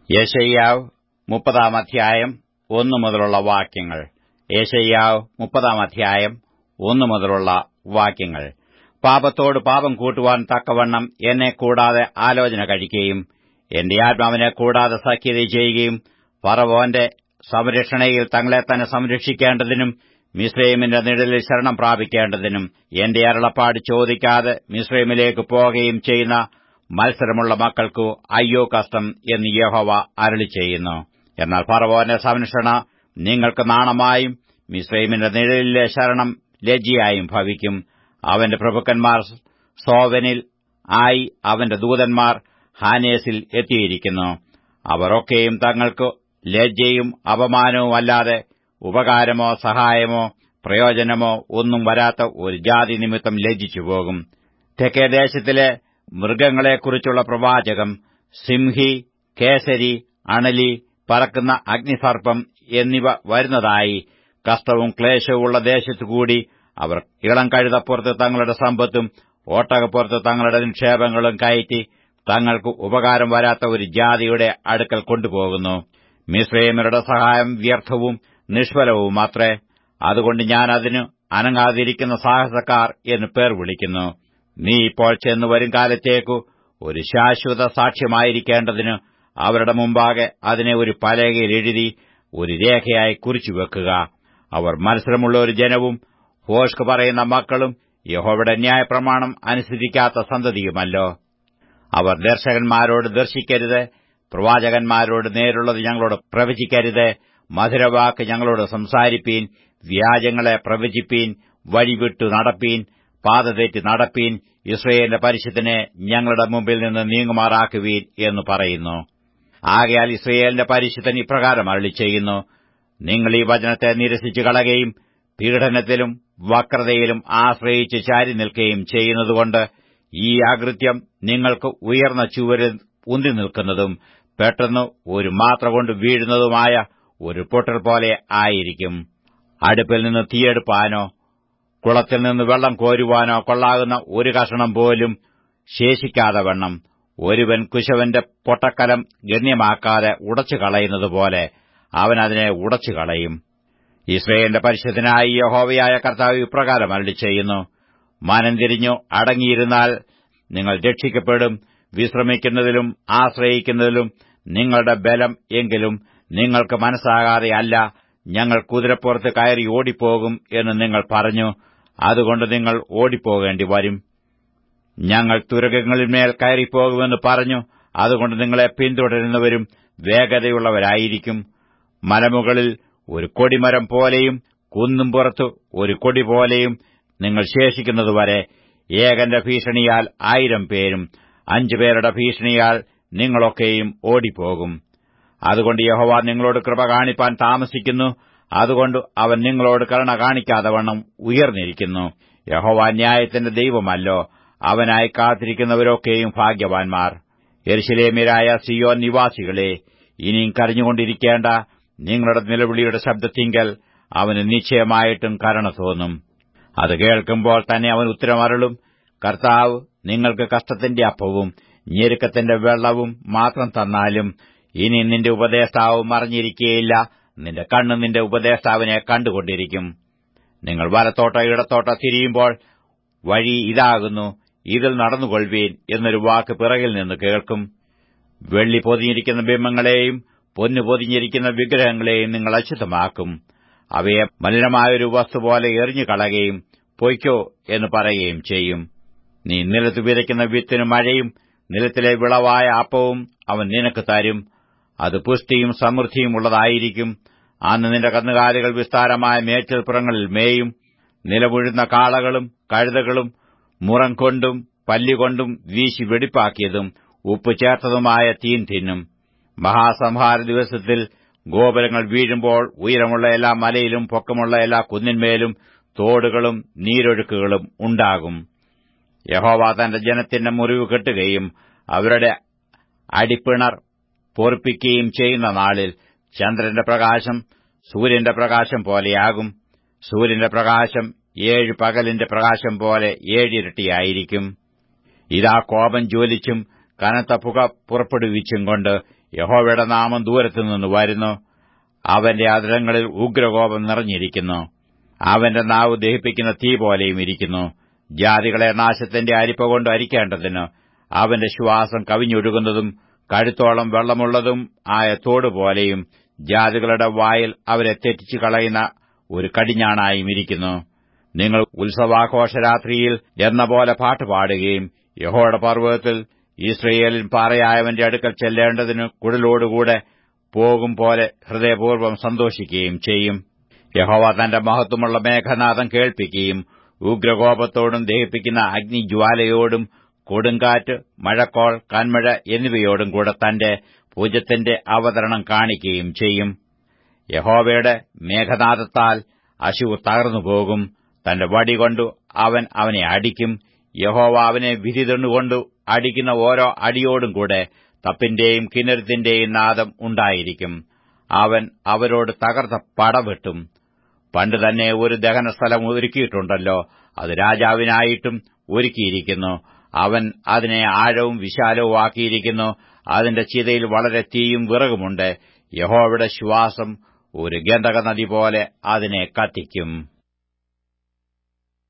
യേശയ്യാവ് മുപ്പതാം അധ്യായം ഒന്നു മുതലുള്ള വാക്യങ്ങൾ യേശയ്യാവ് മുപ്പതാം അധ്യായം ഒന്നു മുതലുള്ള വാക്യങ്ങൾ പാപത്തോട് പാപം കൂട്ടുവാൻ തക്കവണ്ണം എന്നെ കൂടാതെ ആലോചന കഴിക്കുകയും എന്റെ ആത്മാവിനെ കൂടാതെ സഖ്യത ചെയ്യുകയും ഫറവോന്റെ സംരക്ഷണയിൽ തങ്ങളെ തന്നെ സംരക്ഷിക്കേണ്ടതിനും മിസ്രൈമിന്റെ നിഴലിൽ ശരണം പ്രാപിക്കേണ്ടതിനും എന്റെ അരുളപ്പാട് ചോദിക്കാതെ മിസ്രൈമിലേക്ക് പോകുകയും ചെയ്യുന്ന മത്സരമുള്ള മക്കൾക്കു അയ്യോ കഷ്ടം എന്ന് യഹോവ അരളി ചെയ്യുന്നു എന്നാൽ ഫറവോന്റെ സംരക്ഷണ നിങ്ങൾക്ക് നാണമായും മിസ്രൈമിന്റെ നിഴലിലെ ശരണം ലജ്ജയായും ഭവിക്കും അവന്റെ പ്രഭുക്കന്മാർ സോവനിൽ ആയി അവന്റെ ദൂതന്മാർ ഹാനേസിൽ എത്തിയിരിക്കുന്നു അവർ ഒക്കെയും തങ്ങൾക്ക് ലജ്ജയും അപമാനവും അല്ലാതെ ഉപകാരമോ സഹായമോ പ്രയോജനമോ ഒന്നും വരാത്ത ഒരു ജാതി നിമിത്തം ലജ്ജിച്ചു പോകും തെക്കേ ദേശത്തിലെ മൃഗങ്ങളെക്കുറിച്ചുള്ള പ്രവാചകം സിംഹി കേസരി അണലി പറക്കുന്ന അഗ്നിസർപ്പം എന്നിവ വരുന്നതായി കഷ്ടവും ക്ലേശവുമുള്ള ദേശത്തുകൂടി അവർ ഇളം കഴുതപ്പുറത്ത് തങ്ങളുടെ സമ്പത്തും ഓട്ടകപ്പുറത്ത് തങ്ങളുടെ നിക്ഷേപങ്ങളും കയറ്റി തങ്ങൾക്ക് ഉപകാരം വരാത്ത ഒരു ജാതിയുടെ അടുക്കൽ കൊണ്ടുപോകുന്നു മിശ്രൈമരുടെ സഹായം വ്യർത്ഥവും നിഷ്ഫലവുമാത്രേ അതുകൊണ്ട് ഞാൻ അതിന് അനങ്ങാതിരിക്കുന്ന സാഹസക്കാർ എന്ന് പേർ വിളിക്കുന്നു നീ ഇപ്പോൾ ചെന്നു വരും കാലത്തേക്കു ഒരു ശാശ്വത സാക്ഷ്യമായിരിക്കേണ്ടതിന് അവരുടെ മുമ്പാകെ അതിനെ ഒരു പലകയിൽ എഴുതി ഒരു രേഖയായി കുറിച്ചുവെക്കുക അവർ മത്സരമുള്ള ഒരു ജനവും ഹോഷ്ക് പറയുന്ന മക്കളും യഹോവയുടെ ന്യായപ്രമാണം അനുസരിക്കാത്ത സന്തതിയുമല്ലോ അവർ ദർശകന്മാരോട് ദർശിക്കരുത് പ്രവാചകന്മാരോട് നേരുള്ളത് ഞങ്ങളോട് പ്രവചിക്കരുത് മധുരവാക്ക് ഞങ്ങളോട് സംസാരിപ്പീൻ വ്യാജങ്ങളെ പ്രവചിപ്പീൻ വഴിവിട്ടു നടപ്പീൻ പാതതെറ്റി നടപ്പീൻ ഇസ്രയേലിന്റെ പരിശുദ്ധനെ ഞങ്ങളുടെ മുമ്പിൽ നിന്ന് നീങ്ങുമാറാക്കുവീൻ എന്ന് പറയുന്നു ആകയാൽ ഇസ്രയേലിന്റെ പരിശുദ്ധൻ ഇപ്രകാരം അരളി ചെയ്യുന്നു നിങ്ങൾ ഈ വചനത്തെ നിരസിച്ചു കളയുകയും പീഡനത്തിലും വക്രതയിലും ആശ്രയിച്ച് ചാരി നിൽക്കുകയും ചെയ്യുന്നതുകൊണ്ട് ഈ ആകൃത്യം നിങ്ങൾക്ക് ഉയർന്ന ചുവരിൽ ഉന്തി നിൽക്കുന്നതും പെട്ടെന്ന് ഒരു മാത്ര കൊണ്ട് വീഴുന്നതുമായ ഒരു പൊട്ടൽ പോലെ ആയിരിക്കും അടുപ്പിൽ നിന്ന് തീയെടുപ്പാനോ കുളത്തിൽ നിന്ന് വെള്ളം കോരുവാനോ കൊള്ളാകുന്ന ഒരു കഷണം പോലും ശേഷിക്കാതെ വണ്ണം ഒരുവൻ കുശവന്റെ പൊട്ടക്കലം ഗണ്യമാക്കാതെ ഉടച്ചു കളയുന്നതുപോലെ അവൻ അതിനെ ഉടച്ചു കളയും ഇസ്രയേലിന്റെ പരിശുദ്ധനായി യഹോവയായ കർത്താവ് ഇപ്രകാരം അരളി ചെയ്യുന്നു മനം തിരിഞ്ഞു അടങ്ങിയിരുന്നാൽ നിങ്ങൾ രക്ഷിക്കപ്പെടും വിശ്രമിക്കുന്നതിലും ആശ്രയിക്കുന്നതിലും നിങ്ങളുടെ ബലം എങ്കിലും നിങ്ങൾക്ക് മനസ്സാകാതെ അല്ല ഞങ്ങൾ കുതിരപ്പുറത്ത് കയറി ഓടിപ്പോകും എന്ന് നിങ്ങൾ പറഞ്ഞു അതുകൊണ്ട് നിങ്ങൾ ഓടിപ്പോകേണ്ടി വരും ഞങ്ങൾ തുരകങ്ങളിന്മേൽ കയറിപ്പോകുമെന്ന് പറഞ്ഞു അതുകൊണ്ട് നിങ്ങളെ പിന്തുടരുന്നവരും വേഗതയുള്ളവരായിരിക്കും മലമുകളിൽ ഒരു കൊടിമരം പോലെയും കുന്നും പുറത്തു ഒരു കൊടി പോലെയും നിങ്ങൾ ശേഷിക്കുന്നതുവരെ ഏകന്റെ ഭീഷണിയാൽ ആയിരം പേരും അഞ്ചുപേരുടെ ഭീഷണിയാൽ നിങ്ങളൊക്കെയും ഓടിപ്പോകും അതുകൊണ്ട് യഹോവ നിങ്ങളോട് കൃപ കാണിപ്പാൻ താമസിക്കുന്നു അതുകൊണ്ട് അവൻ നിങ്ങളോട് കരുണ കാണിക്കാതെ വണ്ണം ഉയർന്നിരിക്കുന്നു യഹോവ ന്യായത്തിന്റെ ദൈവമല്ലോ അവനായി കാത്തിരിക്കുന്നവരൊക്കെയും ഭാഗ്യവാൻമാർ എരിശിലേമ്യരായ സിയോൻ നിവാസികളെ ഇനിയും കരഞ്ഞുകൊണ്ടിരിക്കേണ്ട നിങ്ങളുടെ നിലവിളിയുടെ ശബ്ദത്തിങ്കൽ അവന് നിശ്ചയമായിട്ടും കരുണ തോന്നും അത് കേൾക്കുമ്പോൾ തന്നെ അവൻ ഉത്തരമരളും കർത്താവ് നിങ്ങൾക്ക് കഷ്ടത്തിന്റെ അപ്പവും ഞെരുക്കത്തിന്റെ വെള്ളവും മാത്രം തന്നാലും ഇനി നിന്റെ ഉപദേഷ്ടാവ് മറിഞ്ഞിരിക്കുകയില്ല നിന്റെ കണ്ണ് നിന്റെ ഉപദേഷ്ടാവിനെ കണ്ടുകൊണ്ടിരിക്കും നിങ്ങൾ വലത്തോട്ടോ ഇടത്തോട്ടോ തിരിയുമ്പോൾ വഴി ഇതാകുന്നു ഇതിൽ നടന്നുകൊള്ളുവീൻ എന്നൊരു വാക്ക് പിറകിൽ നിന്ന് കേൾക്കും വെള്ളി പൊതിഞ്ഞിരിക്കുന്ന ബിംബങ്ങളെയും പൊന്നു പൊതിഞ്ഞിരിക്കുന്ന വിഗ്രഹങ്ങളെയും നിങ്ങൾ അശുദ്ധമാക്കും അവയെ മലിനമായൊരു വസ്തു പോലെ എറിഞ്ഞു കളയുകയും പൊയ്ക്കോ എന്ന് പറയുകയും ചെയ്യും നീ നിലത്ത് വിതയ്ക്കുന്ന വിത്തിന് മഴയും നിലത്തിലെ വിളവായ അപ്പവും അവൻ നിനക്ക് തരും അത് പുഷ്ടിയും സമൃദ്ധിയും ഉള്ളതായിരിക്കും അന്ന് നിന്റെ കന്നുകാലികൾ വിസ്താരമായ മേച്ചിൽപ്പുറങ്ങളിൽ മേയും നിലമുഴുന്ന കാളകളും കഴുതകളും മുറം കൊണ്ടും പല്ലികൊണ്ടും വീശി വെടിപ്പാക്കിയതും ഉപ്പ് ചേർത്തതുമായ തീൻ തിന്നും മഹാസംഹാര ദിവസത്തിൽ ഗോപുരങ്ങൾ വീഴുമ്പോൾ ഉയരമുള്ള എല്ലാ മലയിലും പൊക്കമുള്ള എല്ലാ കുന്നിന്മേലും തോടുകളും നീരൊഴുക്കുകളും ഉണ്ടാകും യഹോവ തന്റെ ജനത്തിന്റെ മുറിവ് കെട്ടുകയും അവരുടെ അടിപ്പിണർ പൊറിപ്പിക്കുകയും ചെയ്യുന്ന നാളിൽ ചന്ദ്രന്റെ പ്രകാശം സൂര്യന്റെ പ്രകാശം പോലെയാകും സൂര്യന്റെ പ്രകാശം ഏഴ് പകലിന്റെ പ്രകാശം പോലെ ഏഴിരട്ടിയായിരിക്കും ഇതാ കോപം ജ്വലിച്ചും കനത്ത പുക പുറപ്പെടുവിച്ചും കൊണ്ട് യഹോവയുടെ നാമം ദൂരത്തുനിന്ന് വരുന്നു അവന്റെ അതിരങ്ങളിൽ ഉഗ്രകോപം നിറഞ്ഞിരിക്കുന്നു അവന്റെ നാവ് ദഹിപ്പിക്കുന്ന തീ പോലെയും ഇരിക്കുന്നു ജാതികളെ നാശത്തിന്റെ അരിപ്പ കൊണ്ട് അരിക്കേണ്ടതിന് അവന്റെ ശ്വാസം കവിഞ്ഞൊഴുകുന്നതും കഴുത്തോളം വെള്ളമുള്ളതും ആയ തോടുപോലെയും ജാതികളുടെ വായിൽ അവരെ തെറ്റിച്ചു കളയുന്ന ഒരു കടിഞ്ഞാണായും ഇരിക്കുന്നു നിങ്ങൾ ഉത്സവാഘോഷരാത്രിയിൽ എന്ന പോലെ പാട്ടുപാടുകയും യഹോയുടെ പർവ്വതത്തിൽ ഇസ്രയേലിൻ പാറയായവന്റെ അടുക്കൽ ചെല്ലേണ്ടതിന് കുടലോടുകൂടെ പോകും പോലെ ഹൃദയപൂർവ്വം സന്തോഷിക്കുകയും ചെയ്യും യഹോവ തന്റെ മഹത്വമുള്ള മേഘനാഥം കേൾപ്പിക്കുകയും ഉഗ്രകോപത്തോടും ദഹിപ്പിക്കുന്ന അഗ്നിജ്വാലയോടും കൊടുങ്കാറ്റ് മഴക്കോൾ കന്മഴ എന്നിവയോടും കൂടെ തന്റെ പൂജത്തിന്റെ അവതരണം കാണിക്കുകയും ചെയ്യും യഹോവയുടെ മേഘനാഥത്താൽ അശുവ് തകർന്നുപോകും തന്റെ വടി കൊണ്ടു അവൻ അവനെ അടിക്കും യഹോവ അവനെ വിധിതണ്ണുകൊണ്ടു അടിക്കുന്ന ഓരോ അടിയോടും കൂടെ തപ്പിന്റെയും കിന്നരത്തിന്റെയും നാദം ഉണ്ടായിരിക്കും അവൻ അവരോട് തകർത്ത പടവെട്ടും പണ്ട് തന്നെ ഒരു ദഹനസ്ഥലം ഒരുക്കിയിട്ടുണ്ടല്ലോ അത് രാജാവിനായിട്ടും ഒരുക്കിയിരിക്കുന്നു അവൻ അതിനെ ആഴവും വിശാലവും ആക്കിയിരിക്കുന്നു അതിന്റെ ചിതയിൽ വളരെ തീയും വിറകുമുണ്ട് യഹോവയുടെ ശ്വാസം ഒരു ഗന്ധക നദി പോലെ അതിനെ കത്തിക്കും